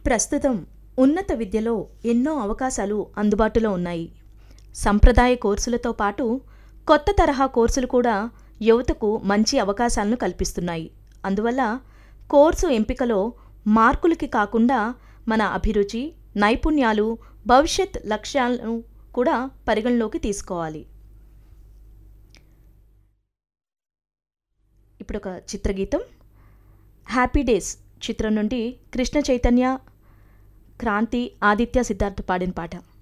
ప్రస్తుతం ఉన్నత విద్యలో ఎన్నో అవకాశాలు అందుబాటులో ఉన్నాయి సంప్రదాయ కోర్సులతో పాటు కొత్త తరహా కోర్సులు కూడా యువతకు మంచి అవకాశాలను కల్పిస్తున్నాయి అందువల్ల కోర్సు ఎంపికలో మార్కులకి కాకుండా మన అభిరుచి నైపుణ్యాలు భవిష్యత్ లక్ష్యాలను కూడా పరిగణలోకి తీసుకోవాలి ఇప్పుడు ఒక చిత్రగీతం హ్యాపీ డేస్ చిత్రం నుండి కృష్ణ చైతన్య క్రాంతి ఆదిత్య సిద్ధార్థ్ పాడిన పాట